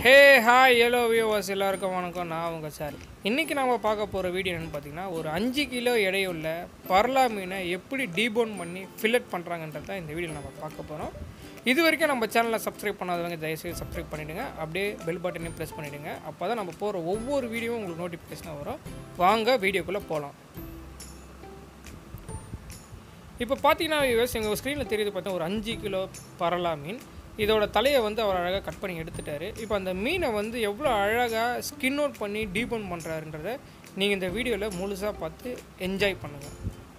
hey hi alloy viewers எல்லாருக்கும் வணக்கம் நான் உங்கள் சார் இன்றைக்கி நம்ம பார்க்க போகிற வீடியோ என்னென்னு பார்த்தீங்கன்னா ஒரு அஞ்சு கிலோ எடையுள்ள பர்லா மீனை எப்படி டீபோன் பண்ணி ஃபில்லட் பண்ணுறாங்கன்றது தான் இந்த வீடியோவில் நம்ம பார்க்க போகிறோம் இது வரைக்கும் நம்ம சேனலை சப்ஸ்கிரைப் பண்ணாதவங்க தயவுசெய்து சப்ஸ்கிரைப் பண்ணிவிடுங்க அப்படியே பெல் பட்டனையும் ப்ரெஸ் பண்ணிவிடுங்க அப்போ தான் நம்ம போகிற ஒவ்வொரு வீடியோவும் உங்களுக்கு நோட்டிஃபிகேஷனாக வரும் வாங்க வீடியோக்குள்ளே போகலாம் இப்போ பார்த்தீங்கன்னா வியூவர்ஸ் எங்கள் ஸ்க்ரீனில் தெரியுது பார்த்தா ஒரு அஞ்சு கிலோ பரலா மீன் இதோட தலையை வந்து அவர் அழகாக கட் பண்ணி எடுத்துட்டாரு இப்போ அந்த மீனை வந்து எவ்வளோ அழகாக ஸ்கின் அவுட் பண்ணி டீபோன் பண்ணுறாருன்றத நீங்கள் இந்த வீடியோவில் முழுசாக பார்த்து என்ஜாய் பண்ணுங்கள்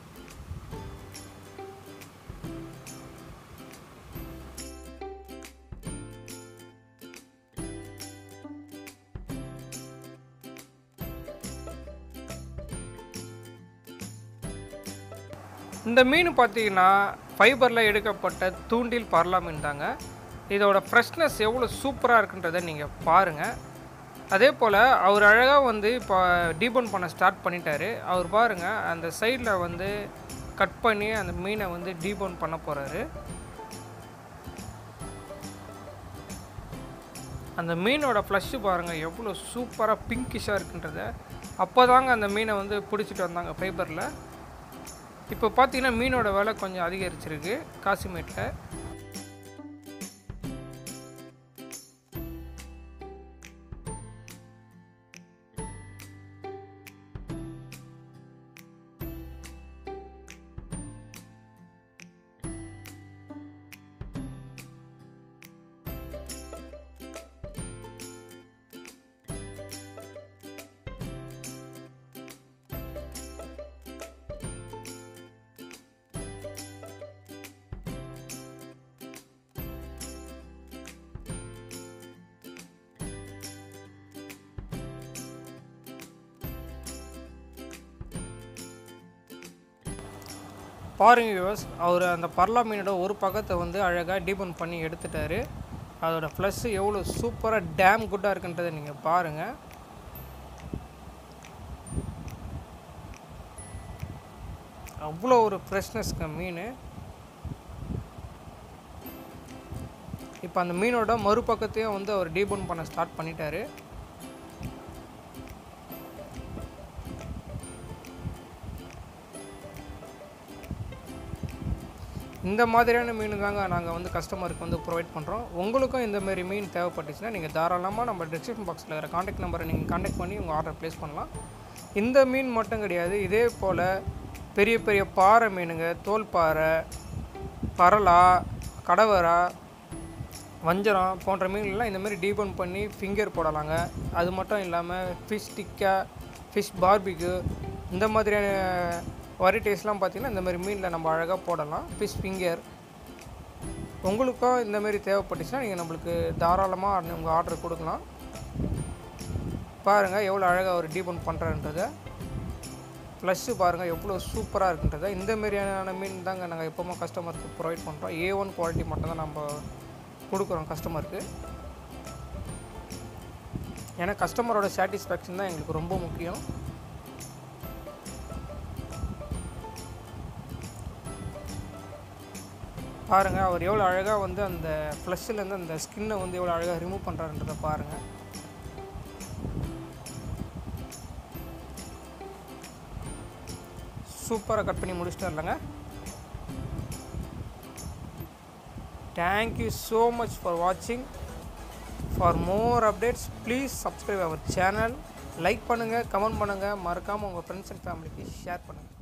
இந்த மீன் பார்த்தீங்கன்னா ஃபைபரில் எடுக்கப்பட்ட தூண்டில் பரலா மீன் தாங்க இதோட ஃப்ரெஷ்னஸ் எவ்வளோ சூப்பராக இருக்குன்றதை நீங்கள் பாருங்கள் அதே போல் அவர் அழகாக வந்து இப்போ டீபோன் பண்ண ஸ்டார்ட் பண்ணிட்டாரு அவர் பாருங்கள் அந்த சைடில் வந்து கட் பண்ணி அந்த மீனை வந்து டீபோன் பண்ண போகிறாரு அந்த மீனோட ஃப்ளஷ்ஷு பாருங்கள் எவ்வளோ சூப்பராக பிங்கிஷாக இருக்குன்றத அப்போ தாங்க அந்த மீனை வந்து பிடிச்சிட்டு வந்தாங்க ஃபைபரில் இப்போ பார்த்தீங்கன்னா மீனோட விலை கொஞ்சம் அதிகரிச்சிருக்கு காசிமேட்டில் பாருங்க வியூவர்ஸ் அவர் அந்த பர்லா மீனோட ஒரு பக்கத்தை வந்து அழகாக டீபன் பண்ணி எடுத்துட்டாரு அதோட ஃப்ளஷ்ஷு எவ்வளோ சூப்பராக டேம் குட்டாக இருக்குன்றதை நீங்கள் பாருங்கள் அவ்வளோ ஒரு ஃப்ரெஷ்னஸ்க்கு மீன் இப்போ அந்த மீனோட மறுபக்கத்தையும் வந்து அவர் டீபோன் பண்ண ஸ்டார்ட் பண்ணிட்டாரு இந்த மாதிரியான மீன் தாங்க நாங்கள் வந்து கஸ்டமருக்கு வந்து ப்ரொவைட் பண்ணுறோம் உங்களுக்கும் இந்த மாதிரி மீன் தேவைப்பட்டுச்சுன்னா நீங்கள் தாராளமாக நம்ம டிஸ்கிரிப்ஷன் பாக்ஸில் இருக்கிற காண்டாக்ட் நம்பரை நீங்கள் காண்டாக்ட் பண்ணி உங்கள் ஆர்டர் ப்ளேஸ் பண்ணலாம் இந்த மீன் மட்டும் கிடையாது இதே போல் பெரிய பெரிய பாறை மீனுங்க தோல் பாறை பரலா கடவரா வஞ்சரம் போன்ற மீன்கள்லாம் இந்த மாதிரி டீபன் பண்ணி ஃபிங்கர் போடலாங்க அது மட்டும் இல்லாமல் ஃபிஷ் டிக்கா ஃபிஷ் பார்பிக்கு இந்த மாதிரியான வெரைட்டிஸ்லாம் பார்த்திங்கன்னா இந்த மாதிரி மீனில் நம்ம அழகாக போடலாம் ஃபிஷ் ஃபிங்கர் உங்களுக்கும் இந்த மாதிரி தேவைப்பட்டுச்சுன்னா நீங்கள் நம்மளுக்கு தாராளமாக உங்கள் ஆர்டர் கொடுக்கலாம் பாருங்கள் எவ்வளோ அழகாக அவர் டீபன் பண்ணுறன்றதை ப்ளஸ்ஸு பாருங்கள் எவ்வளோ சூப்பராக இருக்குன்றதை இந்த மாதிரியான மீன் தாங்க நாங்கள் எப்போவுமே கஸ்டமருக்கு ப்ரொவைட் பண்ணுறோம் ஏ ஒன் குவாலிட்டி மட்டும் தான் நம்ம கொடுக்குறோம் கஸ்டமருக்கு ஏன்னா கஸ்டமரோட சாட்டிஸ்ஃபேக்ஷன் தான் எங்களுக்கு ரொம்ப முக்கியம் பாருங்கள் அவர் எவ்வளோ அழகாக வந்து அந்த ஃப்ளஷ்ஷிலேருந்து அந்த ஸ்கின்னை வந்து எவ்வளோ அழகாக ரிமூவ் பண்ணுறாருன்றதை பாருங்கள் சூப்பராக கட் பண்ணி முடிச்சுட்டு வரலங்க தேங்க்யூ ஸோ மச் ஃபார் வாட்சிங் for more updates please subscribe our channel like பண்ணுங்கள் கமெண்ட் பண்ணுங்கள் மறக்காமல் உங்கள் ஃப்ரெண்ட்ஸ் அண்ட் ஃபேமிலிக்கு ஷேர் பண்ணுங்கள்